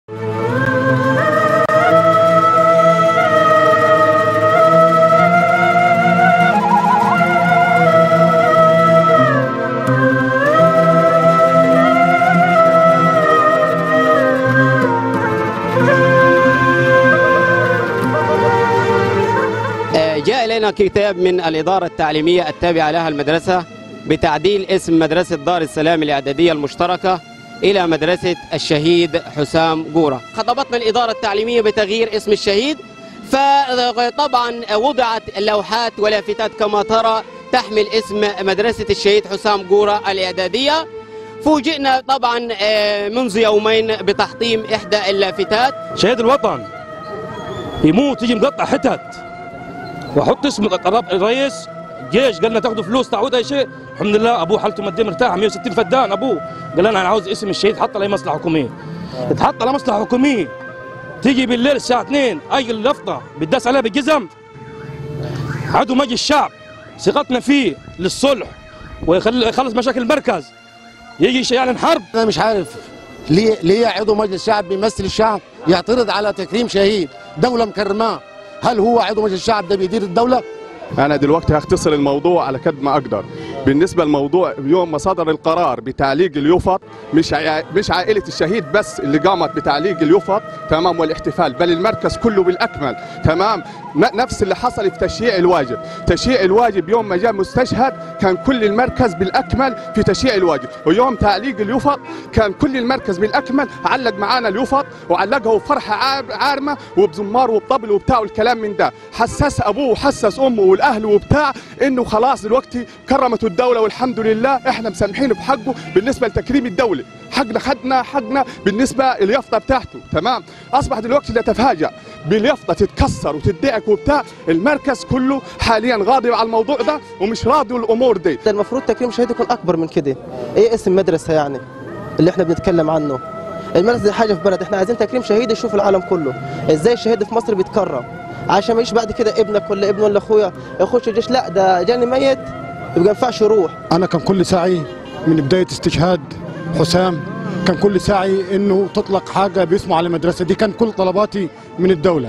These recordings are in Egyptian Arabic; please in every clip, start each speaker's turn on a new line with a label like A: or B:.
A: جاء إلينا كتاب من الإدارة التعليمية التابعة لها المدرسة بتعديل اسم مدرسة دار السلام الإعدادية المشتركة إلى مدرسة الشهيد حسام جورة خطبتنا الإدارة التعليمية بتغيير اسم الشهيد فطبعا وضعت اللوحات ولافتات كما ترى تحمل اسم مدرسة الشهيد حسام جورة الإعدادية فوجئنا طبعا آه، منذ يومين بتحطيم إحدى اللافتات
B: شهيد الوطن يموت يجي مقطع حتت واحط اسم الرب- الرئيس جيش قال لنا تاخذوا فلوس تعود اي شيء الحمد لله ابوه حالته ماديه مرتاحه 160 فدان ابوه قال لنا انا عاوز اسم الشهيد حط عليه مصلحه حكوميه اتحط على مصلحه حكوميه تيجي بالليل الساعه 2 اي اللفظه بتداس عليها بالجزم عدو مجلس الشعب ثقتنا فيه للصلح ويخلص مشاكل المركز يجي يعلن حرب
C: انا مش عارف ليه ليه عضو مجلس شعب بيمثل الشعب يعترض على تكريم شهيد دوله مكرماه هل هو عضو مجلس الشعب ده بيدير الدوله
D: انا دلوقتي هختصر الموضوع على قد ما اقدر بالنسبه للموضوع يوم ما صدر القرار بتعليق اليفط مش عا- مش عائله الشهيد بس اللي قامت بتعليق اليفط تمام والاحتفال بل المركز كله بالاكمل تمام ن- نفس اللي حصل في تشييع الواجب تشييع الواجب يوم ما جاء مستشهد كان كل المركز بالاكمل في تشييع الواجب ويوم تعليق اليفط كان كل المركز بالاكمل علق معانا اليفط وعلقها وفرحه عار- عارمه وبزمار وبطبل وبتاع والكلام من ده حسس ابوه وحسس امه والاهل وبتاع انه خلاص دلوقتي كرمته الدوله والحمد لله احنا مسامحينه بحقه بالنسبه لتكريم الدوله حقنا خدنا حقنا بالنسبه اليافطه بتاعته تمام اصبح دلوقتي نتفاجأ باليافطه تتكسر وتدعك وبتاع المركز كله حاليا غاضب على الموضوع ده ومش راضي الامور دي
E: ده المفروض تكريم شهيد يكون اكبر من كده ايه اسم مدرسه يعني اللي احنا بنتكلم عنه المدرسه دي حاجه في بلد احنا عايزين تكريم شهيد يشوف العالم كله ازاي الشهيد في مصر بيتكرم عشان ما يجيش بعد كده ابنك ولا ابن ولا اخويا يخش الجيش لا ده جاني ميت يبقى ما ينفعش يروح
F: انا كان كل سعي من بدايه استشهاد حسام كان كل سعي انه تطلق حاجه باسمه على المدرسه دي كان كل طلباتي من الدوله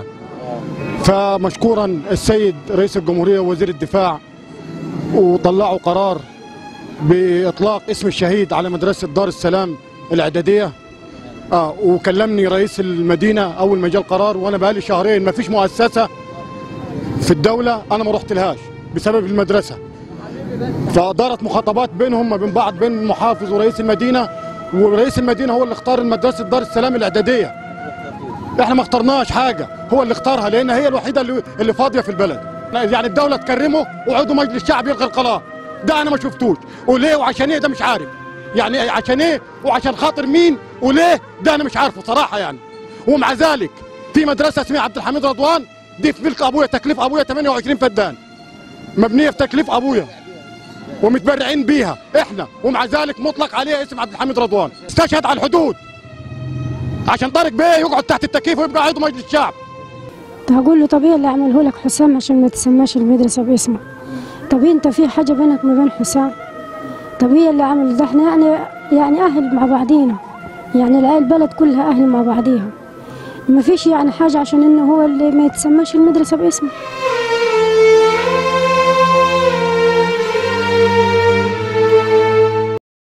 F: فمشكورا السيد رئيس الجمهوريه ووزير الدفاع وطلعوا قرار باطلاق اسم الشهيد على مدرسه دار السلام الاعداديه اه وكلمني رئيس المدينه اول ما جاء القرار وانا بقالي شهرين ما فيش مؤسسه في الدوله انا ما رحت لهاش بسبب المدرسه فدارت مخاطبات بينهم وبين بعض بين المحافظ ورئيس المدينه ورئيس المدينه هو اللي اختار مدرسه دار السلام الاعداديه احنا ما اخترناش حاجه هو اللي اختارها لان هي الوحيده اللي, اللي فاضيه في البلد يعني الدوله تكرمه وعضو مجلس الشعب يلغي القرار ده انا ما شفتوش وليه وعشان ايه ده مش عارف يعني عشان ايه وعشان خاطر مين وليه ده انا مش عارفه صراحه يعني ومع ذلك في مدرسه اسمها عبد الحميد رضوان دي في ملك ابويا تكليف ابويا 28 فدان مبنيه في تكليف ابويا ومتبرعين بيها احنا ومع ذلك مطلق عليها اسم عبد الحميد رضوان استشهد على الحدود عشان طارق بيه يقعد تحت التكييف ويبقى عضو مجلس الشعب
G: هقول له طب ايه اللي عمله لك حسام عشان ما تسماش المدرسة باسمه طب انت في حاجة بينك ما بين حسام طب هي اللي عمل ده احنا يعني يعني اهل مع بعضينا يعني العيال البلد كلها اهل مع بعضيها ما فيش يعني حاجة عشان انه هو اللي ما يتسماش المدرسة باسمه